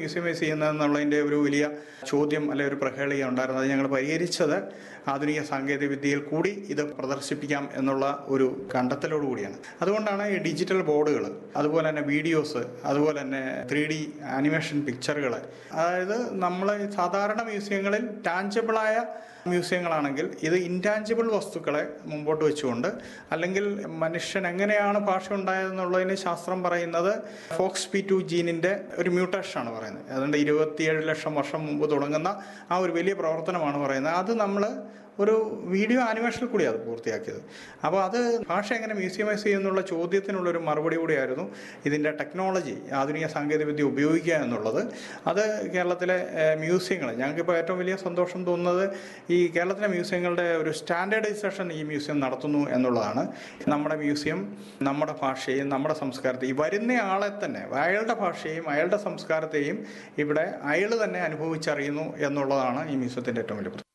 മ്യൂസിയമൈസ് ചെയ്യുന്നതെന്നുള്ളതിൻ്റെ ഒരു വലിയ ചോദ്യം അല്ലെ ഒരു പ്രഹേളിക ഉണ്ടായിരുന്നു അത് ഞങ്ങൾ പരിഹരിച്ചത് ആധുനിക സാങ്കേതിക വിദ്യയിൽ കൂടി ഇത് പ്രദർശിപ്പിക്കാം എന്നുള്ള ഒരു കണ്ടെത്തലോട് കൂടിയാണ് അതുകൊണ്ടാണ് ഈ ഡിജിറ്റൽ ബോർഡുകൾ അതുപോലെ തന്നെ വീഡിയോസ് അതുപോലെ തന്നെ ത്രീ ഡി ആനിമേഷൻ പിക്ചറുകൾ അതായത് നമ്മൾ സാധാരണ മ്യൂസിയങ്ങളിൽ ടാഞ്ചിബിളായ മ്യൂസിയങ്ങളാണെങ്കിൽ ഇത് ഇൻറ്റാഞ്ചിബിൾ വസ്തുക്കളെ മുമ്പോട്ട് വെച്ചുകൊണ്ട് അല്ലെങ്കിൽ മനുഷ്യൻ എങ്ങനെയാണ് ഭാഷ ഉണ്ടായതെന്നുള്ളതിന് ശാസ്ത്രം പറയുന്നത് ഫോക്സ് പി ടു ജീനിൻ്റെ ഒരു മ്യൂട്ടേഷനാണ് പറയുന്നത് അതുകൊണ്ട് ഇരുപത്തിയേഴ് ലക്ഷം വർഷം മുമ്പ് തുടങ്ങുന്ന ആ ഒരു വലിയ പ്രവർത്തനമാണ് പറയുന്നത് അത് നമ്മൾ ഒരു വീഡിയോ ആനിമേഷനിൽ കൂടി അത് പൂർത്തിയാക്കിയത് അപ്പോൾ അത് ഭാഷ എങ്ങനെ മ്യൂസിയമൈസ് ചെയ്യുന്നുള്ള ചോദ്യത്തിനുള്ളൊരു മറുപടി കൂടിയായിരുന്നു ഇതിൻ്റെ ടെക്നോളജി ആധുനിക സാങ്കേതികവിദ്യ ഉപയോഗിക്കുക എന്നുള്ളത് അത് കേരളത്തിലെ മ്യൂസിയങ്ങൾ ഞങ്ങൾക്കിപ്പോൾ ഏറ്റവും വലിയ സന്തോഷം തോന്നുന്നത് ഈ കേരളത്തിലെ മ്യൂസിയങ്ങളുടെ ഒരു സ്റ്റാൻഡേർഡൈസേഷൻ ഈ മ്യൂസിയം നടത്തുന്നു എന്നുള്ളതാണ് നമ്മുടെ മ്യൂസിയം നമ്മുടെ ഭാഷയും നമ്മുടെ സംസ്കാരത്തെയും വരുന്ന ആളെ തന്നെ അയാളുടെ ഭാഷയും അയാളുടെ സംസ്കാരത്തെയും ഇവിടെ അയാൾ തന്നെ അനുഭവിച്ചറിയുന്നു എന്നുള്ളതാണ് ഈ മ്യൂസിയത്തിൻ്റെ ഏറ്റവും വലിയ പ്രത്യേകത